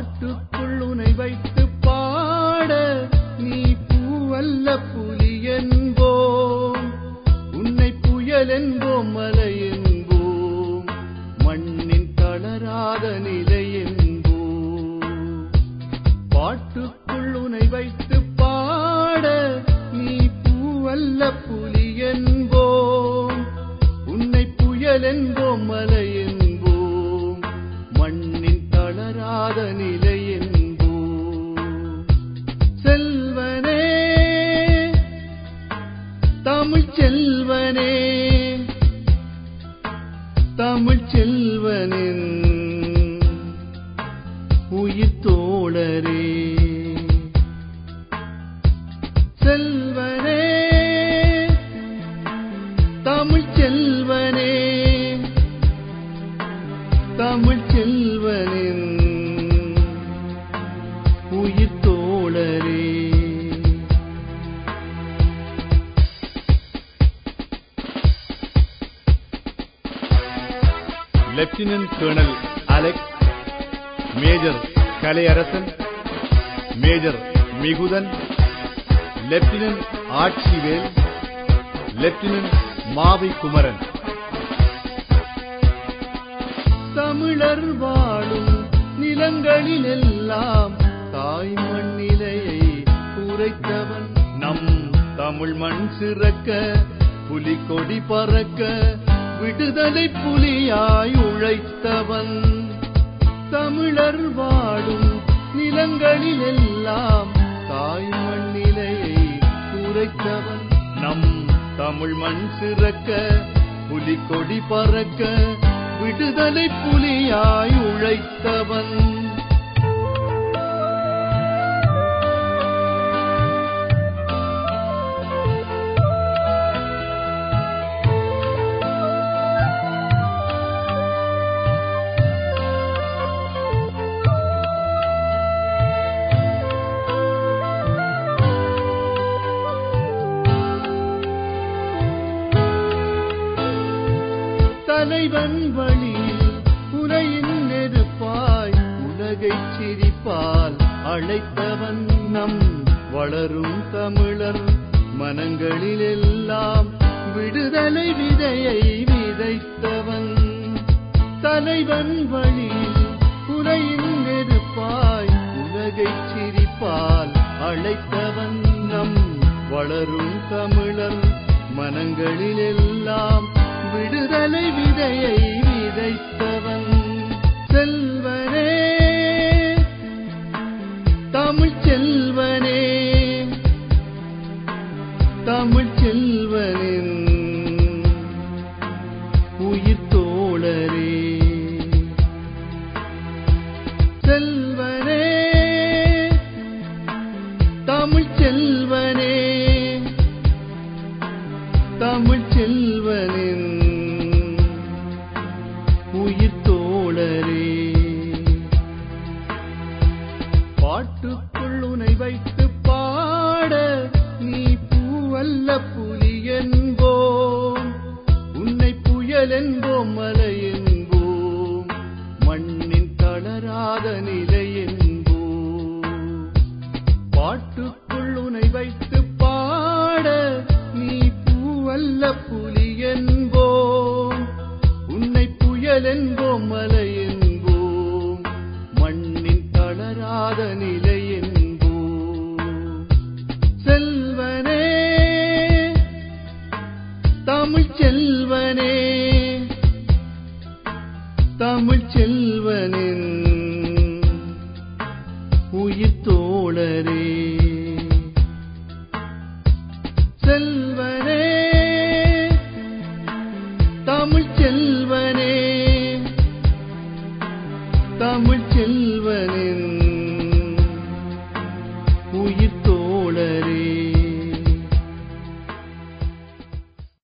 பாட்டுக்குள் உனை வைத்து பாட நீ பூவல்ல புலி என்போம் உன்னை புயல் என்போம் மலை என்போம் மண்ணின் தளராத நிலை என்போம் பாட்டுக்குள் உனை வைத்து பாட நீ பூவல்ல புலி என்போம் உன்னை புயல் என்போம் மலை என்போம் மண்ணின் தளராத நிலை என்போம் செல்வனே தமிழ் செல்வனே தமிழ் செல்வனின் உயிர் தோழரே செல்வனே தமிழ் செல்வனே தமிழ் செல்வனின் உயிர் தோழரே lieutenant colonel Alex major Kalaiyarasan major Mikuthan lieutenant Aatchivel lieutenant Maavai Kumaran தமிழர் வாழும் நிலங்களிலெல்லாம் தாய் மண்ணிலையை குறைத்தவன் நம் தமிழ் மண் சிறக்க புலி கொடி பறக்க விடுதலை புலியாய் உழைத்தவன் தமிழர் வாழும் நிலங்களிலெல்லாம் தாய் மண்ணிலையை குறைத்தவன் நம் தமிழ் மண் சிறக்க புலி கொடி பறக்க விடுதலை புலியாய் உழைத்தவன் தலைவன் வழியில் உரையின் நெருப்பாய் உலகைச் சிரிப்பால் அழைத்தவன் நம் வளரும் தமிழர் மனங்களிலெல்லாம் விடுதலை விதையை விதைத்தவன் தலைவன் வழியில் உரையின் நெருப்பாய் உலகைச் சிரிப்பால் அழைத்தவன் நம் வளரும் தமிழர் மனங்களிலெல்லாம் விடுதலை விதையை விதைத்தவன் செல்வனே தமிழ் செல்வனே தமிழ் செல்வனின் உயிர் தோழரே செல்வனே தமிழ் செல்வனே தமிழ் செல்வனின் உயிர் தோழரே பாட்டுக்குள் உனை வைத்து பாட நீ பூவல்ல புலி என்போம் உன்னை புயல் என்போம் மலை என்போம் மண்ணின் தளராத நிலை என்போம் பாட்டுக்குள் உனை வைத்து பாட நீ பூவல்ல புலி என்போம் உன்னை புயல் என்போம் மலை என்போம் மண்ணின் தளராத நிலை என்போம் செல்வனே தமிழ் செல்வனே தமிழ் செல்வனே